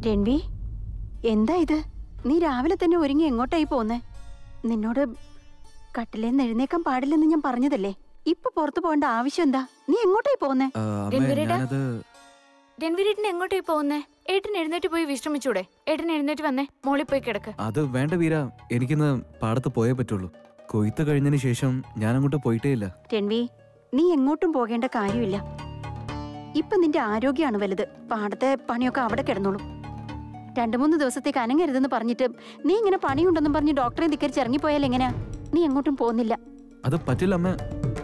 രൺവി എന്താ ഇത് നീ രാവിലെ തന്നെ ഒരുങ്ങി എങ്ങോട്ടായി പോന്നേ നിന്നോട് കട്ടിലേന്ന് എഴുന്നേക്കാൻ പാടില്ലെന്ന് ഞാൻ പറഞ്ഞതല്ലേ ഇപ്പൊ പുറത്തു പോകേണ്ട ആവശ്യം എന്താ നീ എങ്ങോട്ടായി പോന്നേ ആ, അമ്മേ രൺവീരേട്ടാ? ഞാനത് രൺവീരേട്ടൻ എങ്ങോട്ടേ പോകുന്നേ ഏട്ടൻ എഴുന്നേറ്റ് പോയി വിശ്രമിച്ചൂടെ ഏട്ടൻ എഴുന്നേറ്റ് വന്നേ മോളിൽ പോയി കിടക്ക് അത് വേണ്ട വീര എനിക്കിന്ന് പാടത്ത് പോയേ പറ്റുള്ളൂ കൊയ്ത്ത് കഴിഞ്ഞതിന് ശേഷം ഞാൻ അങ്ങോട്ട് പോയിട്ടേ ഇല്ല രൺവി നീ എങ്ങോട്ടും പോകേണ്ട കാര്യമില്ല ഇപ്പൊ നിന്റെ ആരോഗ്യമാണ് വലുത് പാടത്തെ പണിയൊക്കെ അവിടെ കിടന്നോളും രണ്ടു മൂന്ന് ദിവസത്തേക്ക് അനങ്ങരുതെന്ന് പറഞ്ഞിട്ട് നീ ഇങ്ങനെ പണിയുണ്ടെന്നും പറഞ്ഞ് ഡോക്ടറെ ധിക്കരിച്ച് ഇറങ്ങിപ്പോയാൽ എങ്ങനെയാ നീ എങ്ങോട്ടും പോകുന്നില്ല അത് പറ്റില്ല അമ്മ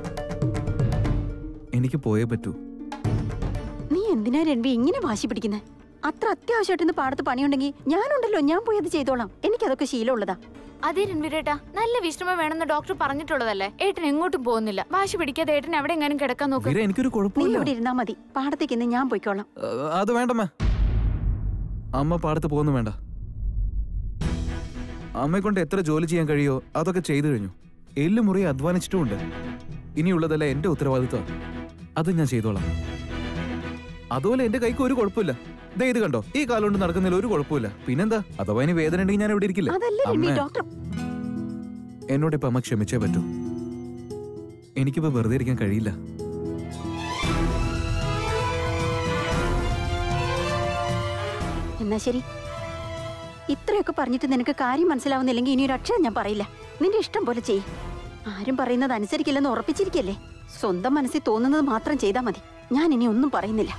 എനിക്ക് പോയേ പറ്റൂ നീ എന്തിനാ രൺവി ഇങ്ങനെ വാശി പിടിക്കുന്നത് അത്ര അത്യാവശ്യമായിട്ട് പാടത്ത് പണിയുണ്ടെങ്കിൽ ഞാനുണ്ടല്ലോ ഞാൻ പോയി അത് ചെയ്തോളാം എനിക്കതൊക്കെ ശീലമുള്ളതാ അതേ രൺവീരേട്ടാ നല്ല വിശ്രമം വേണമെന്ന് ഡോക്ടർ പറഞ്ഞിട്ടുള്ളതല്ലേ ഏട്ടൻ എങ്ങോട്ടും പോകുന്നില്ല വാശി പിടിക്കാതെ ഏട്ടൻ എവിടെ എങ്ങാനും കിടക്കാൻ നോക്ക് വീര എനിക്കൊരു നീ കുഴപ്പമില്ല ഇവിടെ ഇരുന്നാ മതി പാടത്തേക്ക് ഇന്ന് ഞാൻ പോയിക്കോളാം ആ, അത് വേണ്ടമ്മ അമ്മ പാടത്ത് പോകുന്നു വേണ്ട അമ്മയെ കൊണ്ട് എത്ര ജോലി ചെയ്യാൻ കഴിയോ അതൊക്കെ ചെയ്തു കഴിഞ്ഞു എല്ല് മുറി അധ്വാനിച്ചിട്ടുമുണ്ട് ഇനിയുള്ളതല്ല എന്റെ ഉത്തരവാദിത്വം അത് ഞാൻ ചെയ്തോളാം അതുപോലെ എന്റെ കൈക്ക് ഒരു കുഴപ്പമില്ല ദേ ഇത് കണ്ടോ ഈ കാലം കൊണ്ട് നടക്കുന്നതിൽ ഒരു കുഴപ്പമില്ല പിന്നെന്താ അഥവാ ഇനി വേദന ഉണ്ടെങ്കിൽ ഞാൻ ഇവിടെ ഇരിക്കില്ല അതല്ലേ രൺവി അമ്മേ. ഡോക്ടർ എന്നോട് ഇപ്പൊ അമ്മ ക്ഷമിച്ചേ പറ്റൂ എനിക്കിപ്പോ വെറുതെ ഇരിക്കാൻ കഴിയില്ല എന്നാ ശരി ഇത്രയൊക്കെ പറഞ്ഞിട്ട് നിനക്ക് കാര്യം മനസ്സിലാവുന്നില്ലെങ്കിൽ ഇനി ഒരു അക്ഷരം ഞാൻ പറയില്ല നിന്റെ ഇഷ്ടം പോലെ ചെയ്യ് ആരും പറയുന്നത് അനുസരിക്കില്ലെന്ന് ഉറപ്പിച്ചിരിക്കല്ലേ സ്വന്തം മനസ്സിൽ തോന്നുന്നത് മാത്രം ചെയ്താൽ മതി ഞാൻ ഇനി ഒന്നും പറയുന്നില്ല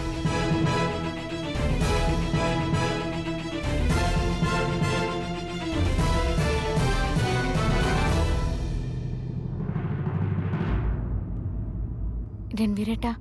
രൺവീരേട്ടാ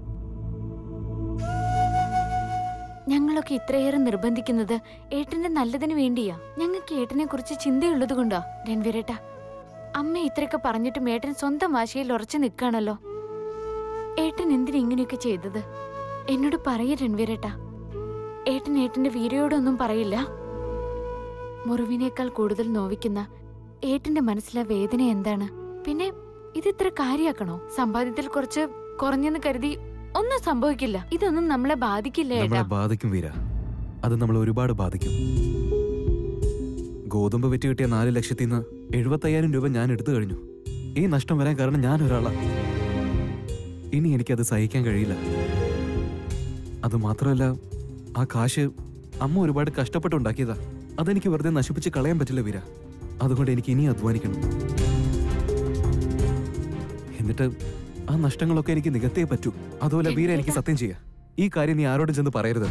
ഞങ്ങളൊക്കെ ഇത്രയേറെ നിർബന്ധിക്കുന്നത് ഏട്ടന്റെ നല്ലതിന് വേണ്ടിയാ ഞങ്ങൾക്ക് ഏട്ടനെ കുറിച്ച് ചിന്തയുള്ളത് കൊണ്ടാ രൺവീരേട്ടാ അമ്മ ഇത്രയൊക്കെ പറഞ്ഞിട്ടും ഏട്ടൻ സ്വന്തം വാശിയിൽ ഉറച്ചു നിൽക്കാണല്ലോ ഏട്ടൻ എന്തിനാ ഇങ്ങനെയൊക്കെ ചെയ്തത് എന്നോട് പറയ രൺവീരേട്ടാ ഏട്ടൻ ഏട്ടന്റെ വീരയോടൊന്നും പറയില്ല മുറിവിനേക്കാൾ കൂടുതൽ നോവിക്കുന്ന ഏട്ടന്റെ മനസ്സിലെ വേദന എന്താണ് പിന്നെ ഇതിത്ര കാര്യാക്കണോ സമ്പാദ്യത്തിൽ കുറച്ച് കുറഞ്ഞെന്ന് കരുതി ഒന്നും സംഭവിക്കില്ല ഇതൊന്നും നമ്മളെ ബാധിക്കില്ല ഏട്ടാ നമ്മളെ ബാധിക്കും വീര അത് നമ്മൾ ഒരുപാട് ബാധിക്കും ഗോതമ്പ് വെറ്റ് കിട്ടിയ നാല് ലക്ഷത്തിൽ നിന്ന് എഴുപത്തയ്യായിരം രൂപ ഞാൻ എടുത്തു കഴിഞ്ഞു ഈ നഷ്ടം വരാൻ കാരണം ഞാൻ ഒരാളാ ഇനി എനിക്കത് സഹിക്കാൻ കഴിയില്ല അത് മാത്രമല്ല ആ കാശ് അമ്മ ഒരുപാട് കഷ്ടപ്പെട്ടുണ്ടാക്കിയതാ അതെനിക്ക് വെറുതെ നശിപ്പിച്ച് കളയാൻ പറ്റില്ല വീര അതുകൊണ്ട് എനിക്ക് ഇനി അധ്വാനിക്കണം എന്നിട്ട് ആ നഷ്ടങ്ങളൊക്കെ എനിക്ക് നികത്തേ പറ്റൂ അതുപോലെ വീര എനിക്ക് സത്യം ചെയ്യാം ഈ കാര്യം നീ ആരോടും ചെന്ന് പറയരുത്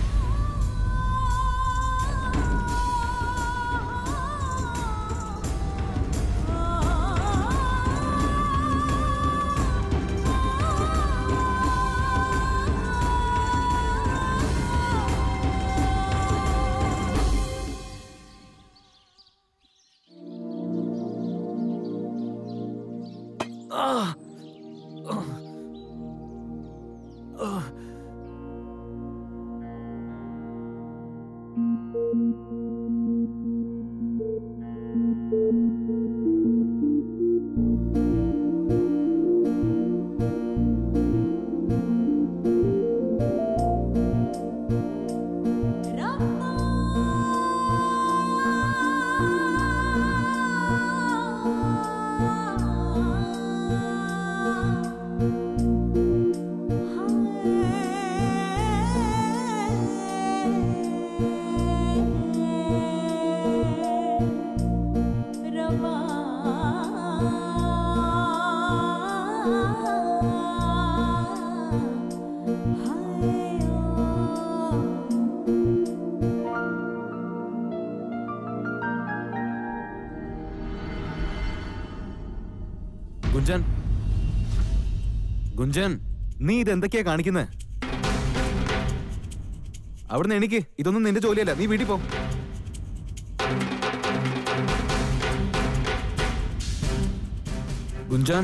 ഗുഞ്ചൻ ഗുഞ്ചൻ നീ ഇത് എന്തൊക്കെയാ കാണിക്കുന്നേ അവിടുന്ന് എനിക്ക് ഇതൊന്നും നിന്റെ ജോലിയല്ല നീ വീട്ടിൽ പോ ഗുഞ്ചാൻ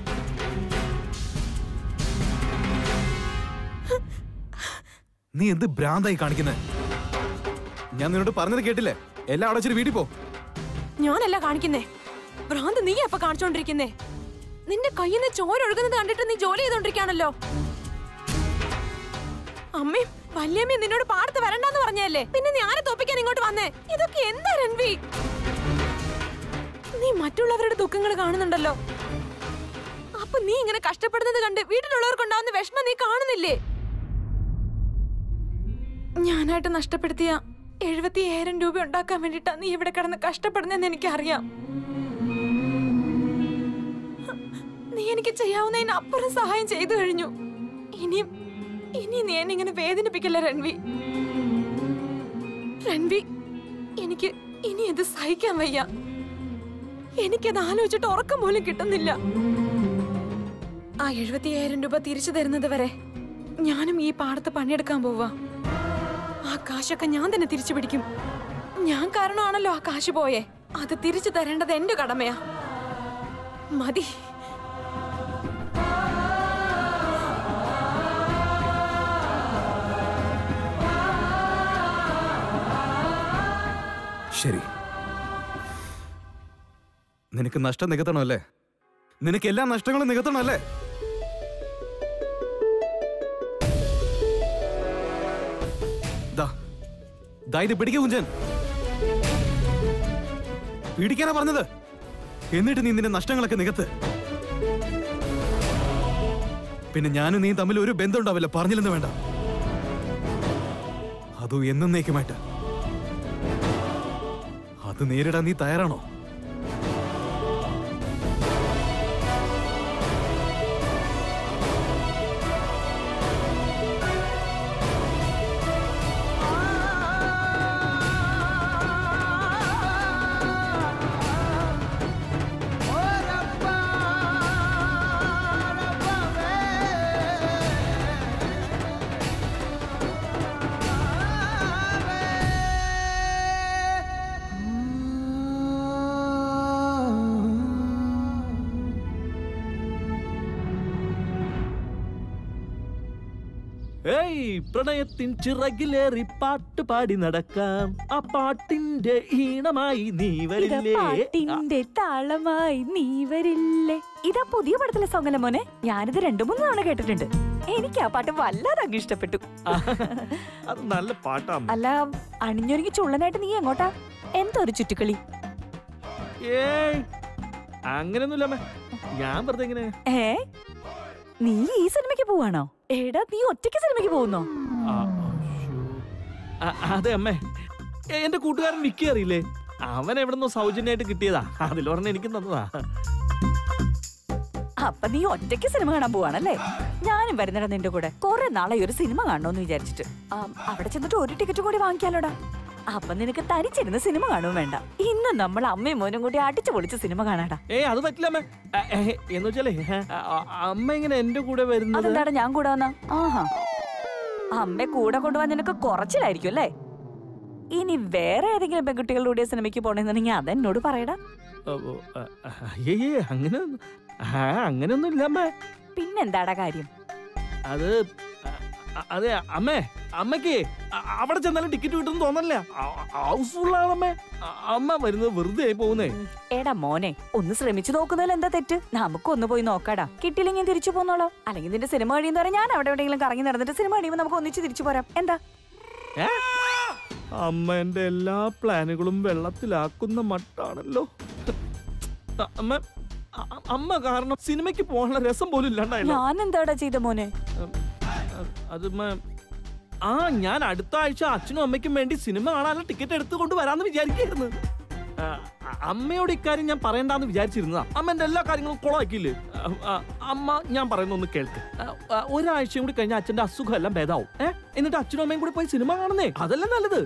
നീ എന്ത് ഭ്രാന്തായി കാണിക്കുന്നേ ഞാൻ നിന്നോട് പറഞ്ഞത് കേട്ടില്ലേ എല്ലാം അടച്ചിട്ട് വീട്ടിൽ പോ ഞാനല്ല കാണിക്കുന്നേ ഭ്രാന്ത് നീ അപ്പൊ കാണിച്ചോണ്ടിരിക്കുന്നേ നിന്റെ കയ്യിൽ നിന്ന് ചോര ഒഴുകുന്നത് കണ്ടിട്ട് നീ ജോലി ചെയ്തോണ്ടിരിക്കാണല്ലോ അമ്മയും വല്യമ്മ നിന്നോട് പാടത്ത് വരണ്ടെന്ന് പറഞ്ഞല്ലേ പിന്നെ നീ ആരെ തോപ്പിക്കാൻ ഇങ്ങോട്ട് വന്നേ ഇതൊക്കെ എന്താ രൺവി നീ മറ്റുള്ളവരുടെ ദുഃഖങ്ങൾ കാണുന്നുണ്ടല്ലോ അപ്പൊ നീ ഇങ്ങനെ കഷ്ടപ്പെടുന്നത് കണ്ട് വീട്ടിലുള്ളവർക്കുണ്ടാവുന്ന വിഷമം നീ കാണുന്നില്ലേ ഞാനായിട്ട് നഷ്ടപ്പെടുത്തിയ എഴുപത്തി ഏഴായിരം രൂപ ഉണ്ടാക്കാൻ വേണ്ടിട്ടാ നീ ഇവിടെ കിടന്ന് കഷ്ടപ്പെടുന്നെന്ന് എനിക്കറിയാം നീ എനിക്ക് ചെയ്യാവുന്നതിന് അപ്പുറം സഹായം ചെയ്തു കഴിഞ്ഞു ഇനിയും ഇനി നീ എന്നെ ഇങ്ങനെ വേദനിപ്പിക്കല്ല രൺവി രൺവി എനിക്ക് ഇനി ഇത് സഹിക്കാൻ വയ്യ എനിക്കത് ആലോചിച്ചിട്ട് ഉറക്കം പോലും കിട്ടുന്നില്ല ആ എഴുപത്തിയായിരം രൂപ തിരിച്ചു തരുന്നത് വരെ ഞാനും ഈ പാടത്ത് പണിയെടുക്കാൻ പോവാ ആ കാശൊക്കെ ഞാൻ തന്നെ തിരിച്ചു പിടിക്കും ഞാൻ കാരണമാണല്ലോ ആ കാശ് പോയേ അത് തിരിച്ചു തരേണ്ടത് എന്റെ കടമയാ മതി ശരി നിനക്ക് നഷ്ടം നികത്തണമല്ലേ നിനക്ക് എല്ലാ നഷ്ടങ്ങളും നികത്തണമല്ലേ ദാ, ദാ ഇത് പിടിക്കൂ കുഞ്ചൻ പിടിക്കാനാ പറഞ്ഞത് എന്നിട്ട് നീ നിന്റെ നഷ്ടങ്ങളൊക്കെ നികത്ത് പിന്നെ ഞാനും നീ തമ്മിൽ ഒരു ബന്ധം ഉണ്ടാവില്ല പറഞ്ഞില്ലെന്ന് വേണ്ട അതും എന്നേക്കുമായിട്ട് അത് നേരിടാൻ നീ തയ്യാറാണോ ഏയ് പ്രണയത്തിൻ ചിറകിലേറി പാട്ട് പാടി നടക്കാം ആ പാട്ടിന്റെ ഈണമായി നീ വരില്ലേ ആ, പാട്ടിന്റെ താളമായി നീ വരില്ലേ ഇതാ പുതിയ പടത്തിലെ സോങ് അല്ലേ മോനെ ഞാനിത് രണ്ടു മൂന്ന് തവണ കേട്ടിട്ടുണ്ട് എനിക്ക് ആ പാട്ട് വല്ലാതെ അങ്ങ് ഇഷ്ടപ്പെട്ടു അത് നല്ല പാട്ടാ അല്ല അണിഞ്ഞൊരുങ്ങി ചുള്ളനായിട്ട് നീ എങ്ങോട്ടാ എന്തോ ഒരു ചുറ്റുകളി ഏയ് അങ്ങനെയൊന്നുമില്ല അമ്മേ ഞാൻ വെറുതെ ഇങ്ങനെ ഏ നീ ഈ സിനിമയ്ക്ക് പോവാണോ എടാ നീ ഒറ്റയ്ക്ക് സിനിമയ്ക്ക് പോകുന്നോ ആ, ശ്ശോ. ആ, അതെ അമ്മേ ഏ, എന്റെ കൂട്ടുകാരൻ വിക്കി അറിയില്ലേ അവൻ എവിടുന്നോ സൗജന്യമായിട്ട് കിട്ടിയതാ അതിൽ പറഞ്ഞ എനിക്ക് തന്നതാ അപ്പൊ നീ ഒറ്റയ്ക്ക് സിനിമ കാണാൻ പോവാണല്ലേ ഞാനും വരുന്നിട നിന്റെ കൂടെ കുറെ നാളെ ഒരു സിനിമ കാണണമെന്ന് വിചാരിച്ചിട്ട് ആ, അവിടെ ചെന്നിട്ട് ഒരു ടിക്കറ്റ് കൂടി വാങ്ങിക്കാലോടാ അപ്പൊ നിനക്ക് തനിച്ചിരുന്ന് സിനിമ കാണും വേണ്ട ഇന്ന് നമ്മൾ അമ്മയും മോനും കൂടി അടിച്ചു പൊളിച്ച് സിനിമ കാണാടാ ഏ അത് പറ്റില്ല അമ്മേ ആ, ഏ, എന്ന് വെച്ചാലേ ആ, ആ, അമ്മ ഇങ്ങനെ എന്റെ കൂടെ വരുന്നത് അതെന്താടാ ഞാൻ കൂടെ വന്ന ആഹാ അമ്മയെ കൂടെ കൊണ്ടുപോകാൻ നിനക്ക് കുറച്ചിലായിരിക്കും അല്ലേ ഇനി വേറെ ഏതെങ്കിലും പെൺകുട്ടികളുടെ കൂടെ സിനിമയ്ക്ക് പോണെന്നുണ്ടെങ്കിൽ അതെന്നോട് പറയടാ ഓ, ഓ, ആ, ആ, ഏയ് അങ്ങനെ ആ അങ്ങനെയൊന്നും ഇല്ല അമ്മേ പിന്നെന്താടാ കാര്യം അത് അ- അ- അതെ അമ്മേ അമ്മയ്ക്ക് അ- അവിടെ ചെന്നാലും ടിക്കറ്റ് കിട്ടുമെന്ന് തോന്നല്ല ഹൗസ്ഫുള്ളാണ് അമ്മേ അ- അമ്മ വരുന്നത് വെറുതെ ആയി പോകുന്നേ എടാ മോനെ ഒന്ന് ശ്രമിച്ചു നോക്കുന്നതിൽ എന്താ തെറ്റ് നമുക്ക് ഒന്ന് പോയി നോക്കാടാ കിട്ടിയില്ലെങ്കിൽ തിരിച്ചു പോന്നോളാം അല്ലെങ്കിൽ നിന്റെ സിനിമ കഴിയുന്ന വരെ ഞാൻ അവിടെ എവിടെയെങ്കിലും കറങ്ങി നടന്നിട്ട് സിനിമ കഴിയുമ്പോൾ നമുക്ക് ഒന്നിച്ച് തിരിച്ചു പോരാം എന്താ ഏ? അമ്മ എന്റെ എല്ലാ പ്ലാനുകളും വെള്ളത്തിലാക്കുന്ന മട്ടാണല്ലോ അ- അമ്മ അ- അ- അമ്മ കാരണം സിനിമയ്ക്ക് പോകാനുള്ള രസം പോലും ഇല്ലാണ്ടായല്ലോ ഞാൻ എന്താടാ ചെയ്ത മോനെ അത് മ- ആ ഞാൻ അടുത്ത ആഴ്ച അച്ഛനും അമ്മയ്ക്കും വേണ്ടി സിനിമ കാണാനുള്ള ടിക്കറ്റ് എടുത്തു കൊണ്ട് വരാന്ന് വിചാരിക്കായിരുന്നു ആ, അ- അമ്മയോട് ഇക്കാര്യം ഞാൻ പറയണ്ടെന്ന് വിചാരിച്ചിരുന്നതാ അമ്മ എന്റെ എല്ലാ കാര്യങ്ങളും കുളമാക്കിയില്ലേ ആ, ആ, അമ്മ ഞാൻ പറയുന്ന ഒന്ന് കേൾക്ക് ആ, ആ, ഒരാഴ്ചയും കൂടി കഴിഞ്ഞാൽ അച്ഛന്റെ അസുഖം എല്ലാം ഭേദാവും ഏ എന്നിട്ട് അച്ഛനും അമ്മയും കൂടി പോയി സിനിമ കാണുന്നേ അതല്ലേ നല്ലത്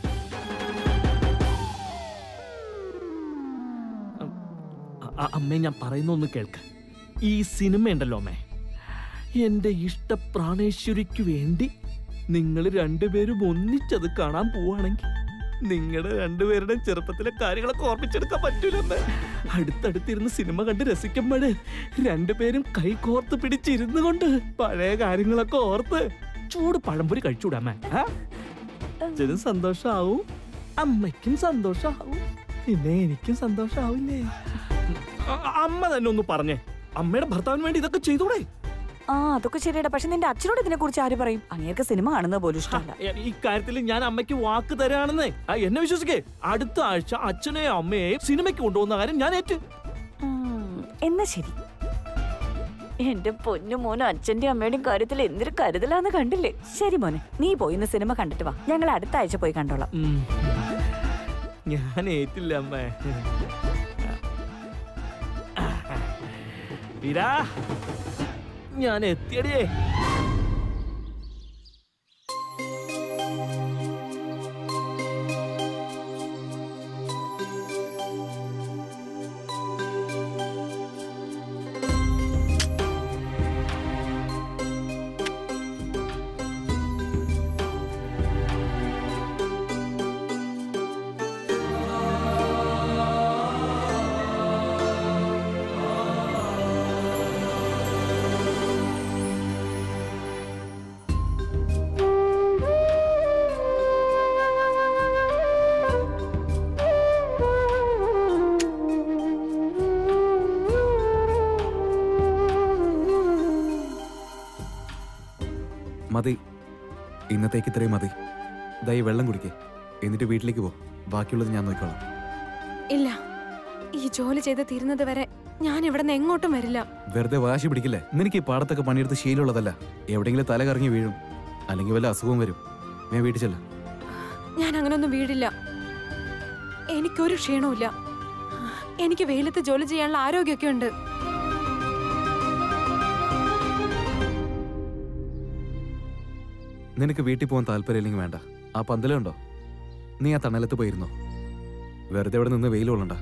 അ- അ- അമ്മേ ഞാൻ പറയുന്ന ഒന്ന് കേൾക്ക് ഈ സിനിമ ഉണ്ടല്ലോ അമ്മേ എന്റെ ഇഷ്ട പ്രാണേശ്വരിക്ക് വേണ്ടി നിങ്ങൾ രണ്ടുപേരും ഒന്നിച്ചത് കാണാൻ പോവാണെങ്കിൽ നിങ്ങളുടെ രണ്ടുപേരുടെയും ചെറുപ്പത്തിലെ കാര്യങ്ങളൊക്കെ ഓർമ്മിച്ചെടുക്കാൻ പറ്റൂലെന്ന് അടുത്തടുത്തിരുന്ന് സിനിമ കണ്ട് രസിക്കുമ്പോഴ് രണ്ടുപേരും കൈ കോർത്ത് പിടിച്ചിരുന്നു കൊണ്ട് പഴയ കാര്യങ്ങളൊക്കെ ഓർത്ത് ചൂട് പഴംപൊരി കഴിച്ചുകൂടാമേ അച്ഛനും സന്തോഷാവും അമ്മയ്ക്കും സന്തോഷാവും പിന്നെ എനിക്കും സന്തോഷാവില്ലേ അ- അമ്മ തന്നെ ഒന്ന് പറഞ്ഞേ അമ്മയുടെ ഭർത്താവിന് വേണ്ടി ഇതൊക്കെ ചെയ്തൂടെ ആ അതൊക്കെ ശരിയടാ പക്ഷെ നിന്റെ അച്ഛനോട് ഇതിനെ കുറിച്ച് ആര് പറയും അങ്ങേർക്ക് സിനിമ കാണുന്നത് പോലും ഇഷ്ടമല്ല എ- ഈ കാര്യത്തിൽ ഞാൻ അമ്മയ്ക്ക് വാക്ക് തരാണെന്നേ ആ, എന്നെ വിശ്വസിക്കേ അടുത്ത ആഴ്ച അച്ഛനെയും അമ്മയെയും സിനിമയ്ക്ക് കൊണ്ടുപോകുന്ന കാര്യം ഞാൻ ഏറ്റ് ഉം, എന്നാ ശരി എന്റെ പൊന്നു മോനും അച്ഛന്റെ അമ്മയുടെയും കാര്യത്തിൽ എന്തൊരു കരുതലാന്ന് കണ്ടില്ലേ ശരി മോനെ നീ പോയി ഇന്ന് സിനിമ കണ്ടിട്ട് വാ ഞങ്ങൾ അടുത്ത ആഴ്ച പോയി കണ്ടോളാം ഉം. ഞാൻ ഏറ്റില്ല അമ്മ ഇരാ ഞാൻ എത്തിയടിയേ മതി ഇന്നത്തേക്ക് ഇത്രയും മതി ദൈ വെള്ളം കുടിക്കേ എന്നിട്ട് വീട്ടിലേക്ക് പോ ബാക്കിയുള്ളത് ഞാൻ നോക്കിക്കോളാം ഇല്ല ഈ ജോലി ചെയ്ത് തീരുന്നത് വരെ ഞാൻ ഇവിടെ നിന്ന് എങ്ങോട്ടും വരില്ല വെറുതെ വാശി പിടിക്കില്ലേ നിനക്ക് ഈ പാടത്തൊക്കെ പണിയെടുത്ത് ശീലമുള്ളതല്ല എവിടെയെങ്കിലും തല കറങ്ങി വീഴും അല്ലെങ്കിൽ വല്ല അസുഖവും വരും ഞാൻ വീട്ടിൽ ചെല്ലാം ഞാൻ അങ്ങനൊന്നും വീടില്ല എനിക്കൊരു ക്ഷീണവുമില്ല എനിക്ക് വെയിലത്ത് ജോലി ചെയ്യാനുള്ള ആരോഗ്യമൊക്കെ ഉണ്ട് നിനക്ക് വീട്ടിൽ പോകാൻ താല്പര്യമില്ലെങ്കിൽ വേണ്ട ആ പന്തലുണ്ടോ നീ ആ തണലത്ത് പോയിരുന്നോ വെറുതെ ഇവിടെ നിന്ന് വെയിൽ കൊള്ളണ്ട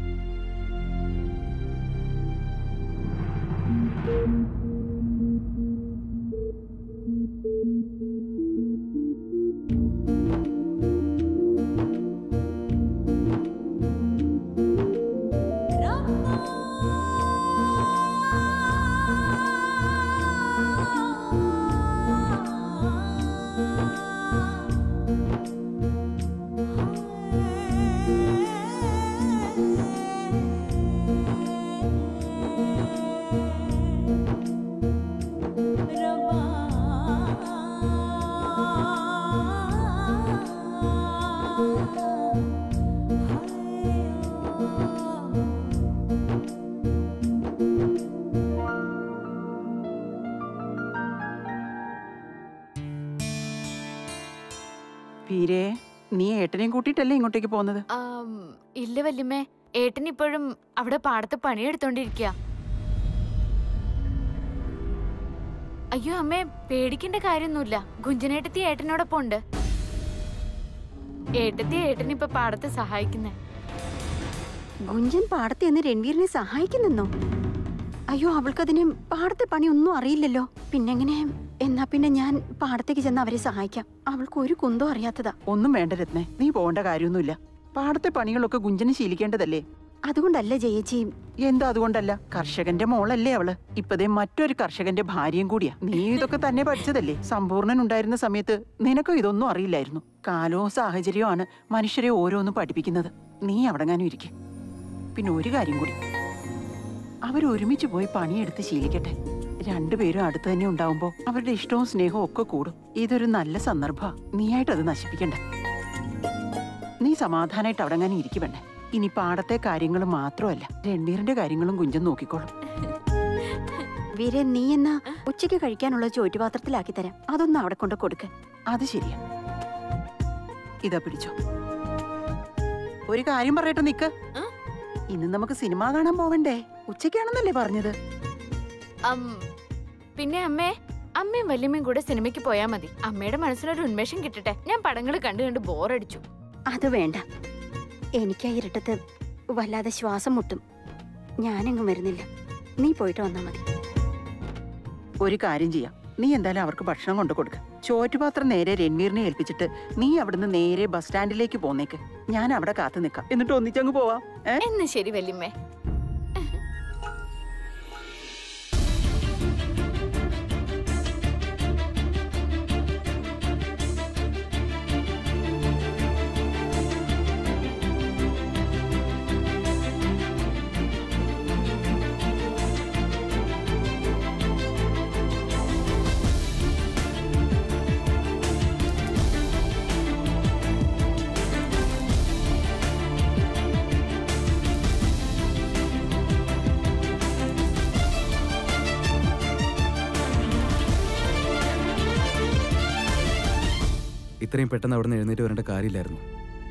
വീരേ നീ ഏട്ടനെയും കൂട്ടിയിട്ടല്ലേ ഇങ്ങോട്ടേക്ക് പോകുന്നത് ആം, ഇല്ല വല്യമ്മേ ഏട്ടൻ ഇപ്പോഴും അവിടെ പാടത്ത് പണിയെടുത്തോണ്ടിരിക്കുക അയ്യോ അമ്മേ പേടിക്കേണ്ട കാര്യമൊന്നുമില്ല ഗുഞ്ചനേട്ടത്തി ഏട്ടനോടൊപ്പം ഉണ്ട് ഏട്ടത്തി ഏട്ടനിപ്പൊ പാടത്ത് സഹായിക്കുന്നേ ഗുഞ്ചൻ പാടത്തെ എന്ന് രൺവീറിനെ സഹായിക്കുന്നെന്നോ അയ്യോ അവൾക്കതിന് പാടത്തെ പണി ഒന്നും അറിയില്ലല്ലോ പിന്നെങ്ങനെ എന്നാ പിന്നെ ഞാൻ പാടത്തേക്ക് ചെന്ന് അവരെ സഹായിക്കാം അവൾക്ക് ഒരു കുന്തോ അറിയാത്തതാ ഒന്നും വേണ്ട രത്നേ നീ പോകേണ്ട കാര്യമൊന്നുമില്ല പാടത്തെ പണികളൊക്കെ ഗുഞ്ചന് ശീലിക്കേണ്ടതല്ലേ അതുകൊണ്ടല്ല ജയേച്ചി എന്താ അതുകൊണ്ടല്ല കർഷകന്റെ മോളല്ലേ അവള് ഇപ്പതേ മറ്റൊരു കർഷകന്റെ ഭാര്യയും കൂടിയാ നീ ഇതൊക്കെ തന്നെ പഠിച്ചതല്ലേ സമ്പൂർണ്ണൻ ഉണ്ടായിരുന്ന സമയത്ത് നിനക്കും ഇതൊന്നും അറിയില്ലായിരുന്നു കാലവും സാഹചര്യവുമാണ് മനുഷ്യരെ ഓരോന്നും പഠിപ്പിക്കുന്നത് നീ അവിടെങ്ങാനും ഇരിക്കെ പിന്നെ ഒരു കാര്യം കൂടി അവരൊരുമിച്ച് പോയി പണിയെടുത്ത് ശീലിക്കട്ടെ രണ്ടുപേരും അടുത്ത് തന്നെ ഉണ്ടാവുമ്പോ അവരുടെ ഇഷ്ടവും സ്നേഹവും ഒക്കെ കൂടും ഇതൊരു നല്ല സന്ദർഭ നീയായിട്ട് അത് നശിപ്പിക്കണ്ട നീ സമാധാനായിട്ട് അവിടെങ്ങാനും ഇരിക്കുവേണ്ടേ ഇനി പാടത്തെ കാര്യങ്ങൾ മാത്രമല്ല രൺവീറിന്റെ കാര്യങ്ങളും കുഞ്ചൻ നോക്കിക്കോളും വീരെ നീ എന്നാ ഉച്ചയ്ക്ക് കഴിക്കാനുള്ള ചോറ്റുപാത്രത്തിലാക്കി തരാം അതൊന്ന് അവിടെ കൊണ്ട് കൊടുക്ക് അത് ശരിയാ ഇതാ പിടിച്ചോ ഒരു കാര്യം പറയട്ടെ നിക്ക് ആ? ഇന്ന് നമുക്ക് സിനിമ കാണാൻ പോവണ്ടേ ഉച്ചയ്ക്കാണെന്നല്ലേ പറഞ്ഞത് അം, പിന്നെ അമ്മേ അമ്മയും വല്യമ്മയും കൂടെ സിനിമയ്ക്ക് പോയാ മതി അമ്മയുടെ മനസ്സിലൊരു ഉന്മേഷം കിട്ടട്ടെ ഞാൻ പടങ്ങൾ കണ്ടു കണ്ട് ബോറടിച്ചു അത് വേണ്ട എനിക്ക് ആ ഇരുട്ടത്ത് വല്ലാതെ ശ്വാസം മുട്ടും ഞാനെങ്ങും വരുന്നില്ല നീ പോയിട്ട് വന്നാ മതി ഒരു കാര്യം ചെയ്യാം നീ എന്തായാലും അവർക്ക് ഭക്ഷണം കൊണ്ടു കൊടുക്ക ചോറ്റുപാത്രം നേരെ രൺവീറിനെ ഏൽപ്പിച്ചിട്ട് നീ അവിടുന്ന് നേരെ ബസ് സ്റ്റാൻഡിലേക്ക് പോന്നേക്ക് ഞാൻ അവിടെ കാത്തു നിൽക്കാം എന്നിട്ട് ഒന്നിച്ചങ്ങ് പോവാം ഏ എന്ന് ശരി വല്യമ്മേ ഇത്രയും പെട്ടെന്ന് അവിടെ നിന്ന് എഴുന്നേറ്റ് വരേണ്ട കാര്യമില്ലായിരുന്നു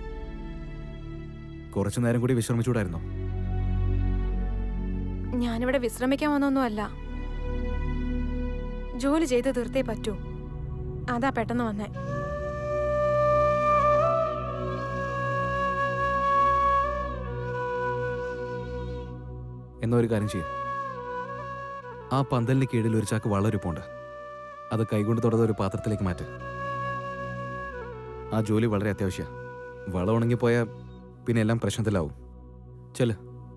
കുറച്ചു നേരം കൂടി വിശ്രമിച്ചൂടായിരുന്നോ ഞാനിവിടെ വിശ്രമിക്കാൻ വന്നൊന്നുമല്ല ജോലി ചെയ്ത് തീർത്തേ പറ്റൂ അതാ പെട്ടെന്ന് വന്നേ എന്നാ ഒരു കാര്യം ചെയ്യും ആ പന്തലിന് കീഴിൽ ഒരു ചാക്ക് വളരിപ്പുണ്ട് അത് കൈകൊണ്ട് തൊടാതെ ഒരു പാത്രത്തിലേക്ക് മാറ്റ് ആ ജോലി വളരെ അത്യാവശ്യമാണ് വളം ഉണങ്ങിപ്പോയാൽ പിന്നെ എല്ലാം പ്രശ്നത്തിലാവും ചെല്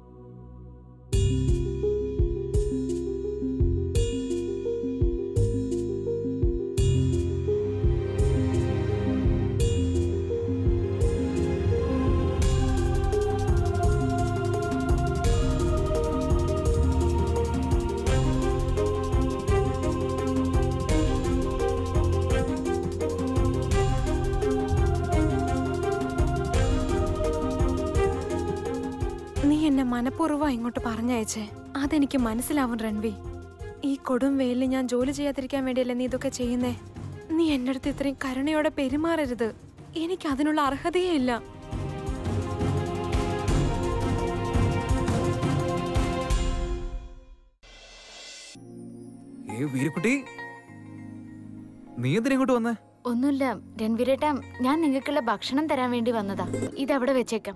നീ എന്നെ മനഃപൂർവ്വം ഇങ്ങോട്ട് പറഞ്ഞയച്ചേ അതെനിക്ക് മനസ്സിലാവും രൺവി ഈ കൊടും വെയിലിൽ ഞാൻ ജോലി ചെയ്യാതിരിക്കാൻ വേണ്ടിയല്ലേ നീ ഇതൊക്കെ ചെയ്യുന്നേ നീ എൻ്റെ അടുത്ത് ഇത്രയും കരുണയോടെ പെരുമാറരുത് എനിക്ക് അതിനുള്ള അർഹതയേ ഇല്ല ഏ വീരക്കുട്ടി നീ എന്തിനാ ഇങ്ങോട്ട് വന്നേ ഒന്നുമില്ല രൺവീരേട്ട ഞാൻ നിങ്ങൾക്കുള്ള ഭക്ഷണം തരാൻ വേണ്ടി വന്നതാ ഇതവിടെ വെച്ചേക്കാം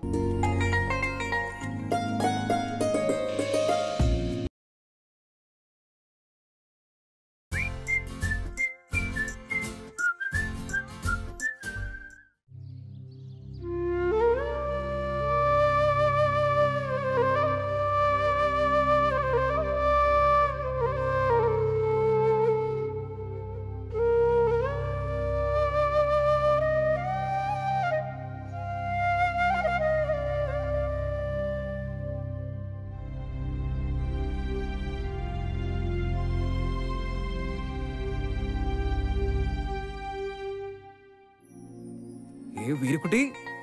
ഏ വീരക്കുട്ടി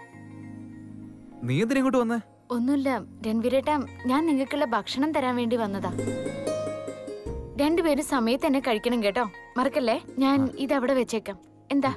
നീ എന്തിനാ ഇങ്ങോട്ട് വന്നേ ഒന്നുമില്ല രൺവീരേട്ട ഞാൻ നിങ്ങൾക്കുള്ള ഭക്ഷണം തരാൻ വേണ്ടി വന്നതാ രണ്ടുപേരും സമയത്ത് തന്നെ കഴിക്കണം കേട്ടോ മറക്കല്ലേ ഞാൻ ഇതവിടെ വെച്ചേക്കാം എന്താ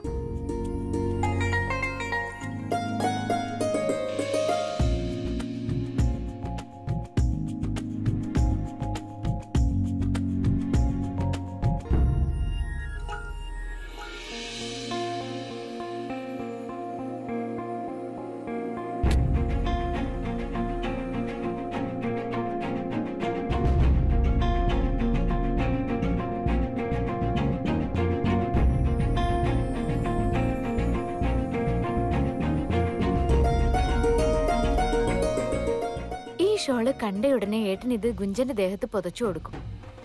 ഈ ഷോള് കണ്ട ഉടനെ ഏട്ടൻ ഇത് ഗുഞ്ചന്റെ ദേഹത്ത് പുതച്ചു കൊടുക്കും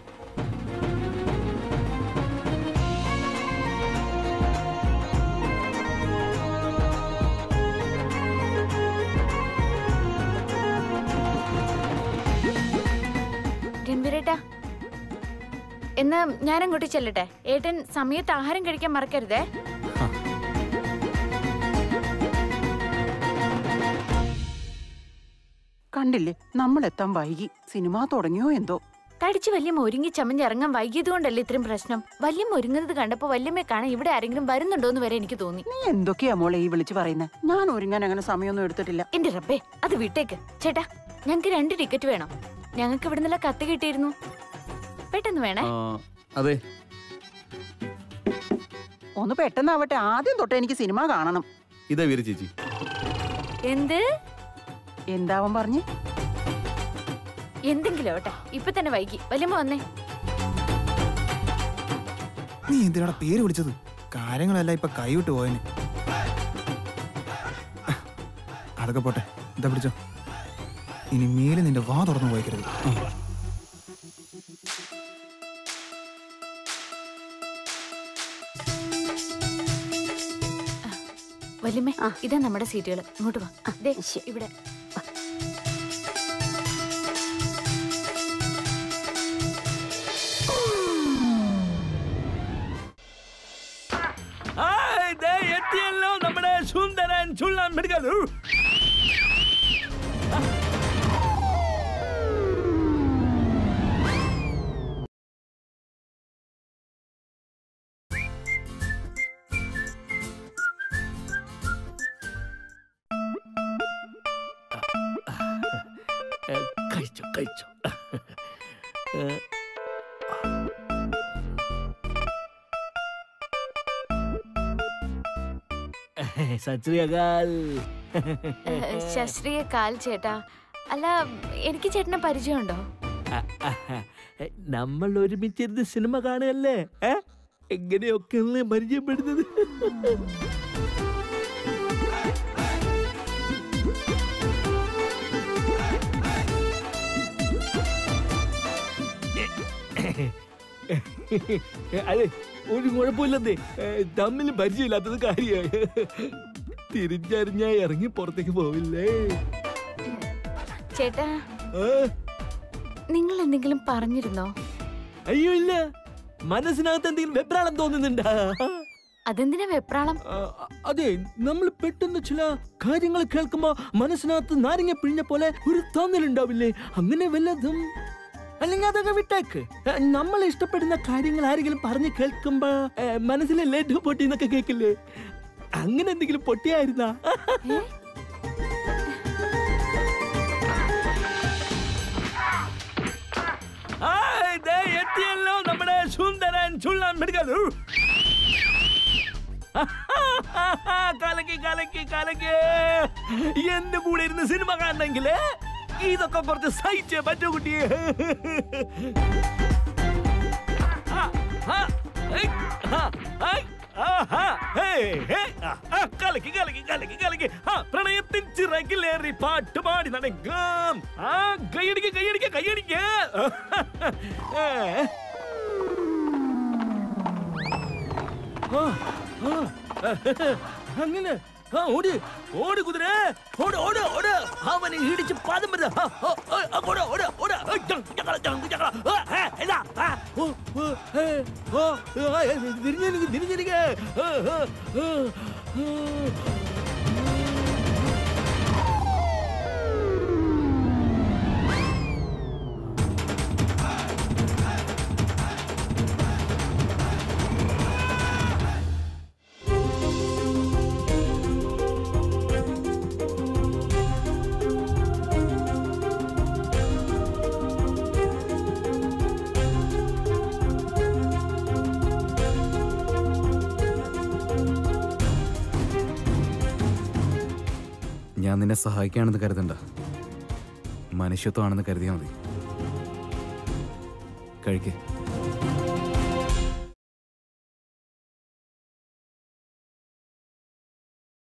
രൺവീരേട്ടാ എന്നാ ഞാൻ അങ്ങോട്ട് ചെല്ലട്ടെ ഏട്ടൻ സമയത്ത് ആഹാരം കഴിക്കാൻ മറക്കരുതേ കണ്ടില്ലേ നമ്മൾ എത്താൻ വൈകി സിനിമ തുടങ്ങിയോ എന്തോ തടിച്ച് വല്യമ്മ ഒരുങ്ങി ചമഞ്ഞ് ഇറങ്ങാൻ വൈകിയത് കൊണ്ടല്ലേ ഇത്രയും പ്രശ്നം വല്യമ്മ ഒരുങ്ങുന്നത് കണ്ടപ്പോ വല്യമ്മയെ കാണാൻ ഇവിടെ ആരെങ്കിലും വരുന്നുണ്ടോ എന്ന് വരെ എനിക്ക് തോന്നി നീ എന്തൊക്കെയാ മോളെ ഈ വിളിച്ചു പറയുന്നത് ഞാൻ ഒരുങ്ങാൻ അങ്ങനെ സമയമൊന്നും എടുത്തിട്ടില്ല എന്റെ റബ്ബേ അത് വിട്ടേക്ക് ചേട്ടാ ഞങ്ങക്ക് രണ്ട് ടിക്കറ്റ് വേണം ഞങ്ങൾക്ക് ഇവിടെ നിന്നുള്ള കത്ത് കിട്ടിയിരുന്നു പെട്ടെന്ന് വേണേ അതെ ഒന്ന് പെട്ടെന്നാവട്ടെ ആദ്യം തൊട്ട് എനിക്ക് സിനിമ കാണണം ഇതാ വീര ചേച്ചി എന്ത് എന്താവൻ പറഞ്ഞ് എന്തെങ്കിലും ആവട്ടെ ഇപ്പൊ തന്നെ വൈകി വല്യമ്മ വന്നേ നീ എന്തിനാണ് പേര് വിളിച്ചത് കാര്യങ്ങളെല്ലാം ഇപ്പൊ കൈവിട്ട് പോയന് അതൊക്കെ പോട്ടെ ഇതാ പിടിച്ചോ ഇനി മേലെ നിന്റെ വാ തുറന്നു പോയിക്കരുത് ആ. വല്യമ്മേ ഇതാ നമ്മുടെ സീറ്റുകൾ ഇങ്ങോട്ട് വാ ദേ, ഇവിടെ ഹായ്, ദേ എത്തിയല്ലോ നമ്മുടെ സുന്ദരൻ ചുള്ളൻ മെഡിക്കൽ ഏ, കഴിച്ചു കഴിച്ചു ഏ, സത് ശ്രീ അകാൽ ശാസ്ത്രീയ കാൽ ചേട്ടാ അല്ല എനിക്ക് ചേട്ടനെ പരിചയമുണ്ടോ നമ്മൾ ഒരുമിച്ചിരുന്ന് സിനിമ കാണുകയല്ലേ ഏ? എങ്ങനെയൊക്കെയല്ലേ പരിചയപ്പെടുന്നത് അതെ ഒരു കുഴപ്പമില്ലെന്നേ ഏ, തമ്മിൽ പരിചയമില്ലാത്തത് കാര്യമായി തിരിച്ചറിഞ്ഞാ ഇറങ്ങി പുറത്തേക്ക് പോവില്ലേ ചേട്ടാ ഏ? നിങ്ങൾ എന്തെങ്കിലും പറഞ്ഞിരുന്നോ അയ്യോ ഇല്ല മനസ്സിനകത്ത് എന്തെങ്കിലും വെപ്രാളം തോന്നുന്നുണ്ടാ അതെന്തിനാ വെപ്രാളം ആ, അതെ നമ്മൾ പെട്ടെന്ന് ചില കാര്യങ്ങൾ കേൾക്കുമ്പോ മനസ്സിനകത്ത് നാരങ്ങ പിഴിഞ്ഞ പോലെ ഒരു തോന്നലുണ്ടാവില്ലേ അങ്ങനെ വല്ലതും അല്ലെങ്കിൽ അതൊക്കെ വിട്ടേക്ക് ഏ, നമ്മൾ ഇഷ്ടപ്പെടുന്ന കാര്യങ്ങൾ ആരെങ്കിലും പറഞ്ഞ് കേൾക്കുമ്പോ ഏ, മനസ്സിലെ ലഡു പൊട്ടി എന്നൊക്കെ കേക്കില്ലേ അങ്ങനെ എന്തെങ്കിലും പൊട്ടിയായിരുന്നാ ആ, ദേ എത്തിയല്ലോ നമ്മുടെ സുന്ദരൻ ചുള്ളൻ മെഡിക്കൽ കലക്കി കലക്കി കലക്കി എന്റെ കൂടെ ഇരുന്ന് സിനിമ കാണണമെങ്കില് ഇതൊക്കെ കുറച്ച് സഹിച്ചേ പറ്റൂ കുട്ടിയെ ആ, ആ, ഏയ്, ആ, ഐ, ആഹാ, ഹേയ്, ഹേയ്, ആ, ആ, കലക്കി കലക്കി കലക്കി കലക്കി ആ പ്രണയത്തിൻ ചിറകിലേറി പാട്ടുപാടി നടക്കാം ആ കൈയടിക്ക കൈയടിക്ക കൈയടിക്ക ഏ. ആ, ആ, അങ്ങനെ ആ ഓട് ഓട് കുതിര ഓട് ഓട് ഓട് അവനെ ഇടിച്ച് പാദം വരുന്ന ഓട് ഓട് ഓട് ഏ, ചങ്, ചങ്ങള, ചങ്, ചങ്ങള. ആ, ഏ, ഇതാ, ആ, ഓ, ഓ, ഏ, ഓ, ആ, ഏ, തിരിഞ്ഞെനിക്ക് തിരിഞ്ഞെനിക്ക് ആ, ആ, ആ, ആ. ഞാൻ നിന്നെ സഹായിക്കുകയാണെന്ന് കരുതണ്ട മനുഷ്യത്വമാണെന്ന് കരുതിയാൽ മതി കഴിക്കേ